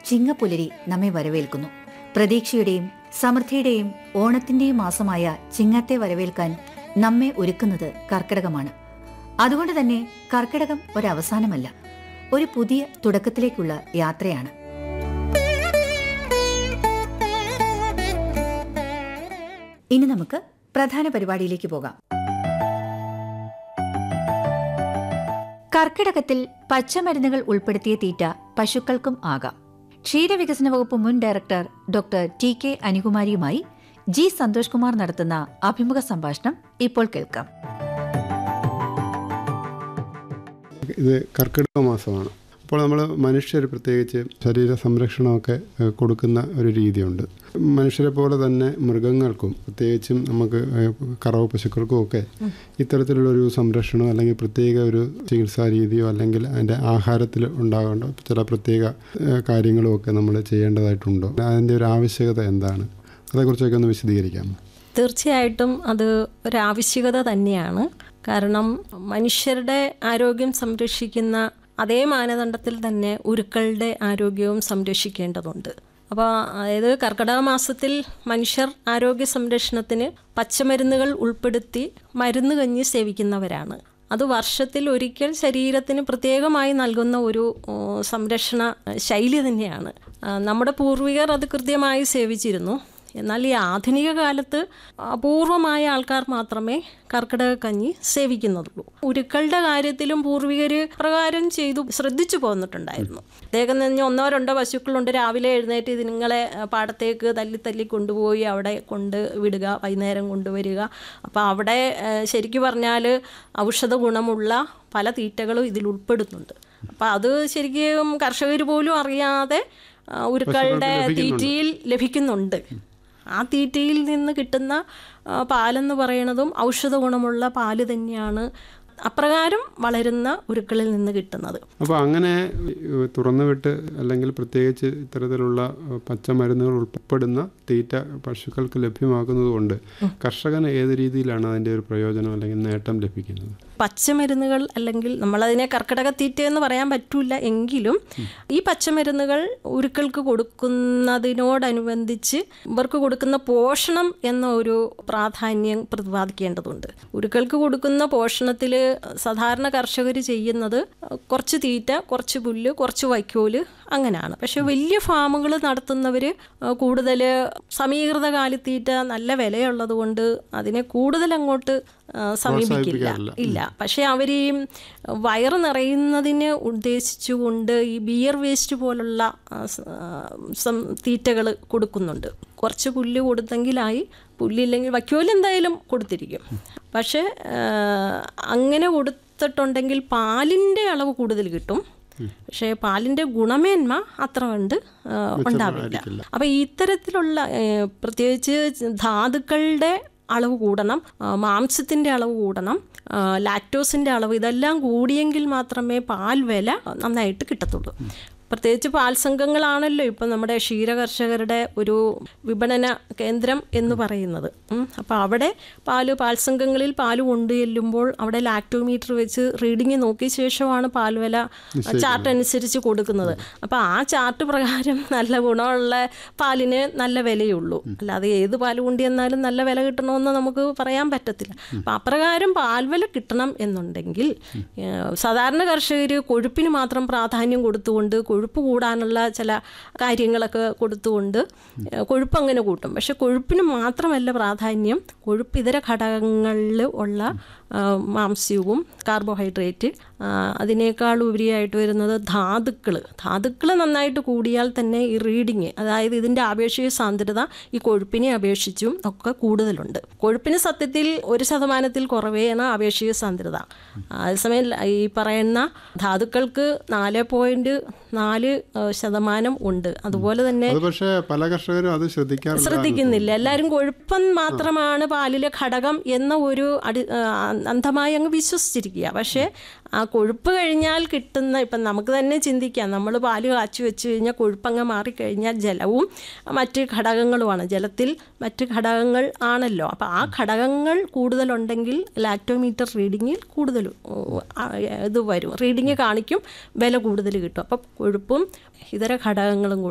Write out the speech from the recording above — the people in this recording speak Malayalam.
ചിങ്ങപ്പുലരി നമ്മെ വരവേൽക്കുന്നു പ്രതീക്ഷയുടെയും സമൃദ്ധിയുടെയും ഓണത്തിന്റെയും മാസമായ ചിങ്ങത്തെ വരവേൽക്കാൻ നമ്മെ ഒരുക്കുന്നത് കർക്കിടകമാണ് അതുകൊണ്ട് തന്നെ കർക്കിടകം ഒരവസാനമല്ല ഒരു പുതിയ തുടക്കത്തിലേക്കുള്ള യാത്രയാണ് ഇനി നമുക്ക് പ്രധാന പരിപാടിയിലേക്ക് പോകാം കർക്കിടകത്തിൽ പച്ചമരുന്നുകൾ ഉൾപ്പെടുത്തിയ തീറ്റ പശുക്കൾക്കും ആകാം ക്ഷീരവികസന വകുപ്പ് മുൻ ഡയറക്ടർ ഡോക്ടർ ടി കെ അനുകുമാരിയുമായി ജി സന്തോഷ് കുമാർ നടത്തുന്ന അഭിമുഖ സംഭാഷണം ഇപ്പോൾ കേൾക്കാം ഇത് കർക്കിടക മാസമാണ് അപ്പോൾ നമ്മൾ മനുഷ്യർ പ്രത്യേകിച്ച് ശരീര സംരക്ഷണമൊക്കെ ഏഹ്, കൊടുക്കുന്ന ഒരു രീതിയുണ്ട് മനുഷ്യരെ പോലെ തന്നെ മൃഗങ്ങൾക്കും പ്രത്യേകിച്ചും നമുക്ക് ഏഹ്, കറവ പശുക്കൾക്കും ഒക്കെ ഇത്തരത്തിലുള്ളൊരു സംരക്ഷണം അല്ലെങ്കിൽ പ്രത്യേക ഒരു ചികിത്സാ രീതിയോ അല്ലെങ്കിൽ അതിൻ്റെ ആഹാരത്തിൽ ഉണ്ടാകേണ്ട ചില പ്രത്യേക ഏഹ്, കാര്യങ്ങളും ഒക്കെ നമ്മൾ ചെയ്യേണ്ടതായിട്ടുണ്ടോ അതിൻ്റെ ഒരു ആവശ്യകത എന്താണ് അതേക്കുറിച്ചൊക്കെ ഒന്ന് വിശദീകരിക്കാമോ തീർച്ചയായിട്ടും അത് ഒരാവശ്യകത തന്നെയാണ് കാരണം മനുഷ്യരുടെ ആരോഗ്യം സംരക്ഷിക്കുന്ന അതേ മാനദണ്ഡത്തിൽ തന്നെ ഉരുക്കളുടെ ആരോഗ്യവും സംരക്ഷിക്കേണ്ടതുണ്ട് അപ്പോൾ അതായത് കർക്കിടക മാസത്തിൽ മനുഷ്യർ ആരോഗ്യ സംരക്ഷണത്തിന് പച്ചമരുന്നുകൾ ഉൾപ്പെടുത്തി മരുന്ന് കഞ്ഞി സേവിക്കുന്നവരാണ് അത് വർഷത്തിൽ ഒരിക്കൽ ശരീരത്തിന് പ്രത്യേകമായി നൽകുന്ന ഒരു ഓ, സംരക്ഷണ ശൈലി തന്നെയാണ് ആ, നമ്മുടെ പൂർവികർ അത് കൃത്യമായി സേവിച്ചിരുന്നു എന്നാൽ ഈ ആധുനിക കാലത്ത് അപൂർവമായ ആൾക്കാർ മാത്രമേ കർക്കിടക കഞ്ഞി സേവിക്കുന്നുള്ളൂ ഉരുക്കളുടെ കാര്യത്തിലും പൂർവികർ പ്രകാരം ചെയ്തു ശ്രദ്ധിച്ചു പോന്നിട്ടുണ്ടായിരുന്നു അദ്ദേഹം തന്നെ ഒന്നോ രണ്ടോ പശുക്കളുണ്ട് രാവിലെ എഴുന്നേറ്റ് ഇതിങ്ങളെ പാടത്തേക്ക് തല്ലി തല്ലി കൊണ്ടുപോയി അവിടെ കൊണ്ട് വിടുക വൈകുന്നേരം കൊണ്ടുവരിക അപ്പോൾ അവിടെ ഏഹ്, ശരിക്കു പറഞ്ഞാൽ ഔഷധ ഗുണമുള്ള പല തീറ്റകളും ഇതിൽ ഉൾപ്പെടുന്നുണ്ട് അപ്പോൾ അത് ശരിക്കും കർഷകർ പോലും അറിയാതെ ആ, ഉരുക്കളുടെ തീറ്റയിൽ ലഭിക്കുന്നുണ്ട് ആ തീറ്റയിൽ നിന്ന് കിട്ടുന്ന ആ, പാലെന്ന് പറയുന്നതും ഔഷധ ഗുണമുള്ള പാല് തന്നെയാണ് അപ്രകാരം വളരുന്ന ഉരുക്കളിൽ നിന്ന് കിട്ടുന്നത് അപ്പോൾ അങ്ങനെ ഏഹ്, തുറന്നുവിട്ട് അല്ലെങ്കിൽ പ്രത്യേകിച്ച് ഇത്തരത്തിലുള്ള ഏഹ്, പച്ചമരുന്നുകൾ ഉൾപ്പെടുന്ന തീറ്റ പശുക്കൾക്ക് ലഭ്യമാക്കുന്നത് കൊണ്ട് കർഷകന് ഏത് രീതിയിലാണ് അതിൻ്റെ ഒരു പ്രയോജനം അല്ലെങ്കിൽ നേട്ടം ലഭിക്കുന്നത് പച്ചമരുന്നുകൾ അല്ലെങ്കിൽ നമ്മളതിനെ കർക്കിടക തീറ്റ എന്ന് പറയാൻ പറ്റൂല എങ്കിലും ഈ പച്ചമരുന്നുകൾ ഉരുക്കൾക്ക് കൊടുക്കുന്നതിനോടനുബന്ധിച്ച് ഇവർക്ക് കൊടുക്കുന്ന പോഷണം എന്ന ഒരു പ്രാധാന്യം പ്രതിപാദിക്കേണ്ടതുണ്ട് ഉരുക്കൾക്ക് കൊടുക്കുന്ന പോഷണത്തിൽ സാധാരണ കർഷകർ ചെയ്യുന്നത് കുറച്ച് തീറ്റ കുറച്ച് പുല്ല് കുറച്ച് വൈക്കോല് അങ്ങനെയാണ് പക്ഷെ വലിയ ഫാമുകൾ നടത്തുന്നവർ കൂടുതൽ സമീകൃത കാലിത്തീറ്റ നല്ല വിലയുള്ളത് കൊണ്ട് അതിനെ കൂടുതൽ അങ്ങോട്ട് ആ, സമീപിക്കില്ല ഇല്ല പക്ഷേ അവർ ഈ വയറ് നിറയുന്നതിന് ഉദ്ദേശിച്ചുകൊണ്ട് ഈ ബിയർ വേസ്റ്റ് പോലുള്ള തീറ്റകൾ കൊടുക്കുന്നുണ്ട് കുറച്ച് പുല്ല് കൊടുത്തെങ്കിലായി പുല്ലില്ലെങ്കിൽ വയ്ക്കോല് എന്തായാലും കൊടുത്തിരിക്കും പക്ഷേ ആ, അങ്ങനെ കൊടുത്തിട്ടുണ്ടെങ്കിൽ പാലിൻ്റെ അളവ് കൂടുതൽ കിട്ടും പക്ഷേ പാലിൻ്റെ ഗുണമേന്മ അത്ര കണ്ട് ആ, ഉണ്ടാവില്ല അപ്പം ഇത്തരത്തിലുള്ള ഏ, പ്രത്യേകിച്ച് ധാതുക്കളുടെ അളവ് കൂടണം ആ, മാംസത്തിൻ്റെ അളവ് കൂടണം ആ, ലാക്ടോസിൻ്റെ അളവ് ഇതെല്ലാം കൂടിയെങ്കിൽ മാത്രമേ പാൽ വില നന്നായിട്ട് കിട്ടത്തുള്ളൂ പ്രത്യേകിച്ച് പാൽ സംഘങ്ങളാണല്ലോ ഇപ്പം നമ്മുടെ ക്ഷീരകർഷകരുടെ ഒരു വിപണന കേന്ദ്രം എന്ന് പറയുന്നത് അപ്പോൾ അവിടെ പാല് പാൽ സംഘങ്ങളിൽ പാല് കൊണ്ടുചെല്ലുമ്പോൾ അവിടെ ലാക്ടോമീറ്റർ വെച്ച് റീഡിങ് നോക്കിയ ശേഷമാണ് പാൽ വില ചാർട്ട് അനുസരിച്ച് കൊടുക്കുന്നത് അപ്പോൾ ആ ചാർട്ട് പ്രകാരം നല്ല ഗുണമുള്ള പാലിന് നല്ല വിലയുള്ളൂ അല്ലാതെ ഏത് പാല് കൊണ്ടുവന്നാലും നല്ല വില കിട്ടണമെന്ന് നമുക്ക് പറയാൻ പറ്റത്തില്ല അപ്പം അപ്രകാരം പാൽ വില കിട്ടണം എന്നുണ്ടെങ്കിൽ ഏഹ്, സാധാരണ കർഷകർ കൊഴുപ്പിന് മാത്രം പ്രാധാന്യം കൊടുത്തുകൊണ്ട് കൊഴുപ്പ് കൂടാനുള്ള ചില കാര്യങ്ങളൊക്കെ കൊടുത്തുകൊണ്ട് ഏഹ്, കൊഴുപ്പ് അങ്ങനെ കൂട്ടും പക്ഷെ കൊഴുപ്പിന് മാത്രമല്ല പ്രാധാന്യം കൊഴുപ്പ് ഇതര ഘടകങ്ങളിൽ ഉള്ള ആ, മാംസ്യവും കാർബോഹൈഡ്രേറ്റ് ആ, അതിനേക്കാൾ ഉപരിയായിട്ട് വരുന്നത് ധാതുക്കൾ ധാതുക്കൾ നന്നായിട്ട് കൂടിയാൽ തന്നെ ഈ റീഡിങ് അതായത് ഇതിൻ്റെ ആപേക്ഷിക സാന്ദ്രത ഈ കൊഴുപ്പിനെ അപേക്ഷിച്ചും ഒക്കെ കൂടുതലുണ്ട് കൊഴുപ്പിന് സത്യത്തിൽ ഒരു ശതമാനത്തിൽ കുറവേയാണ് ആപേക്ഷിക സാന്ദ്രത അതേസമയം ഈ പറയുന്ന ധാതുക്കൾക്ക് നാല് പോയിന്റ് നാല് ആ, ശതമാനം ഉണ്ട് അതുപോലെ തന്നെ അത് പക്ഷേ പല കർഷകരും അത് ശ്രദ്ധിക്കാറില്ല ശ്രദ്ധിക്കുന്നില്ല എല്ലാവരും കൊഴുപ്പം മാത്രമാണ് പാലിലെ ഘടകം എന്ന ഒരു അടി ആ, അന്ധമായി അങ്ങ് വിശ്വസിച്ചിരിക്കുക പക്ഷേ ആ കൊഴുപ്പ് കഴിഞ്ഞാൽ കിട്ടുന്ന ഇപ്പം നമുക്ക് തന്നെ ചിന്തിക്കാം നമ്മൾ പാല് കാച്ചി വെച്ച് കഴിഞ്ഞാൽ കൊഴുപ്പങ്ങ് മാറിക്കഴിഞ്ഞാൽ ജലവും മറ്റ് ഘടകങ്ങളുമാണ് ജലത്തിൽ മറ്റ് ഘടകങ്ങൾ ആണല്ലോ അപ്പോൾ ആ ഘടകങ്ങൾ കൂടുതലുണ്ടെങ്കിൽ ലാക്ടോമീറ്റർ റീഡിങ്ങിൽ കൂടുതൽ ഓ, ആ, ഇത് വരും റീഡിങ് കാണിക്കും വില കൂടുതൽ കിട്ടും അപ്പം കൊഴുപ്പും ഇതര ഘടകങ്ങളും കൂടെ